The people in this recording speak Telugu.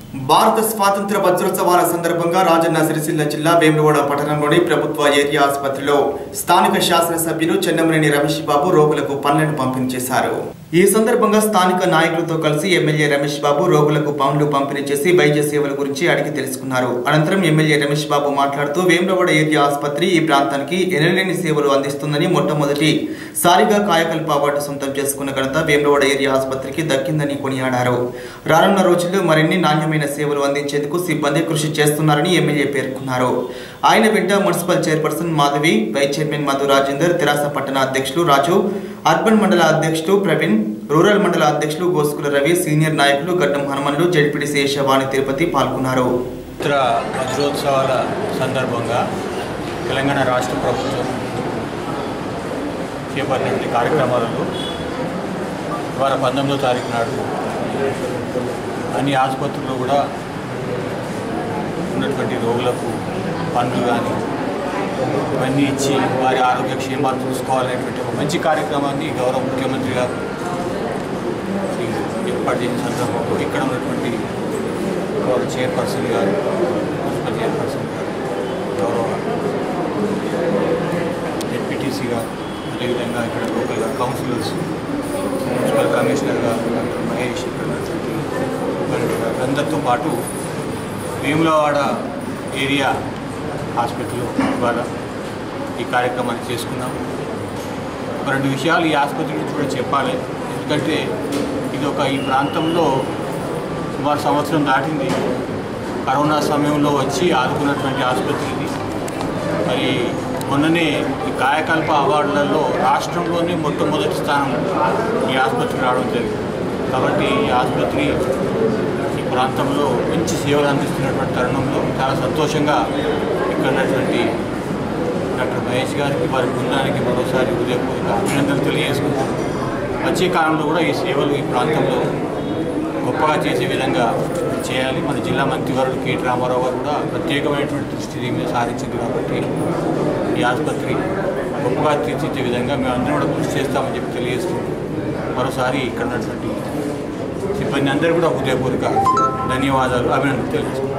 భారత స్వాతంత్ర వజ్రోత్సవాల సందర్భంగా రాజన్న సిరిసిల్ల జిల్లా వేములవాడ పట్టణంలోని ప్రభుత్వ ఏరియా ఆసుపత్రిలో స్థానిక శాసనసభ్యులు చెన్నమనేని రమేష్ బాబు రోగులకు పనులను పంపిణీ చేశారు ఈ సందర్భంగా స్థానిక నాయకులతో కలిసి ఎమ్మెల్యే రమేష్ బాబు రోగులకు పనులు పంపిణీ చేసి వైద్య సేవల గురించి అడిగి తెలుసుకున్నారు అనంతరం ఎమ్మెల్యే రమేష్ బాబు మాట్లాడుతూ వేములవాడ ఏరియా ఆసుపత్రి ఈ ప్రాంతానికి ఎనలేని సేవలు అందిస్తుందని మొట్టమొదటి సారిగా కాయకల్ప అవార్డు సొంతం చేసుకున్న ఘనత వేములవాడ ఏరియా ఆసుపత్రికి దక్కిందని కొనియాడారు రానున్న రోజుల్లో మరిన్ని నాణ్యమైన సేవలు అందించేందుకు సిబ్బంది కృషి చేస్తున్నారని ఎమ్మెల్యే పేర్కొన్నారు ఆయన వెంట municipal chairperson Madhavi vice chairman Madhu Rajender Terasa పట్టణ అధ్యక్షులు రాజు అర్బన్ మండల అధ్యక్షులు ప్రవీణ్ రూరల్ మండల అధ్యక్షులు గోసుకుల రవి సీనియర్ నాయకులు గడ్డం హనుమన్లు జడ్పీటీ శేషవాణి తిరుపతి పాల్గొన్నారు చిత్ర వజ్రోత్సవాల సందర్భంగా తెలంగాణ రాష్ట్ర ప్రభుత్వం చేపట్టినటువంటి కార్యక్రమాలలో ఇవాళ పంతొమ్మిదో తారీఖు నాడు అన్ని ఆసుపత్రుల్లో కూడా ఉన్నటువంటి రోగులకు పనులు కానీ ఇవన్నీ ఇచ్చి వారి ఆరోగ్య క్షేమాలు చూసుకోవాలనేటువంటి ఒక మంచి కార్యక్రమాన్ని గౌరవ ముఖ్యమంత్రి గారు ఏర్పాటు చేసిన సందర్భంలో ఇక్కడ ఉన్నటువంటి గౌరవ చైర్పర్సన్ గారు మున్సిపల్ చైర్పర్సన్ గారు గౌరవ డిప్యూటీసీ గారు అదేవిధంగా ఇక్కడ లోకల్ కౌన్సిలర్స్ మున్సిపల్ కమిషనర్ గారు డాక్టర్ మహేష్ ఇక్కడ ఉన్నటువంటి సూపరింటెండెంట్ గారు అందరితో పాటు వేములవాడ ఏరియా హాస్పిటల్లో ఇవాళ ఈ కార్యక్రమాన్ని చేసుకున్నాం ఒక రెండు విషయాలు ఈ ఆసుపత్రి గురించి కూడా చెప్పాలి ఎందుకంటే ఇది ఒక ఈ ప్రాంతంలో సుమారు సంవత్సరం దాటింది కరోనా సమయంలో వచ్చి ఆదుకున్నటువంటి ఆసుపత్రి ఇది మరి మొన్ననే ఈ కాయకల్ప అవార్డులలో రాష్ట్రంలోనే మొట్టమొదటి స్థానం ఈ ఆసుపత్రికి రావడం జరిగింది కాబట్టి ఈ ఆసుపత్రి ఈ ప్రాంతంలో మంచి సేవలు అందిస్తున్నటువంటి తరుణంలో చాలా సంతోషంగా ఇక్కడ ఉన్నటువంటి డాక్టర్ మహేష్ గారికి వారి బృందానికి మరోసారి హృదయపూర్వక అభినందనలు తెలియజేసుకుంటాం వచ్చే కాలంలో కూడా ఈ సేవలు ఈ ప్రాంతంలో గొప్పగా చేసే విధంగా చేయాలి మన జిల్లా మంత్రివర్యుడు కేటీ రామారావు గారు కూడా ప్రత్యేకమైనటువంటి దృష్టి దీని మీద సారించింది కాబట్టి ఈ ఆసుపత్రి గొప్పగా తీర్చిచ్చే విధంగా మేమందరం కూడా కృషి చేస్తామని చెప్పి తెలియజేస్తున్నాం మరోసారి ఇక్కడ ఉన్నటువంటి సిబ్బంది అందరూ కూడా హృదయపూర్వక ధన్యవాదాలు అభినందనలు తెలియజేస్తున్నాం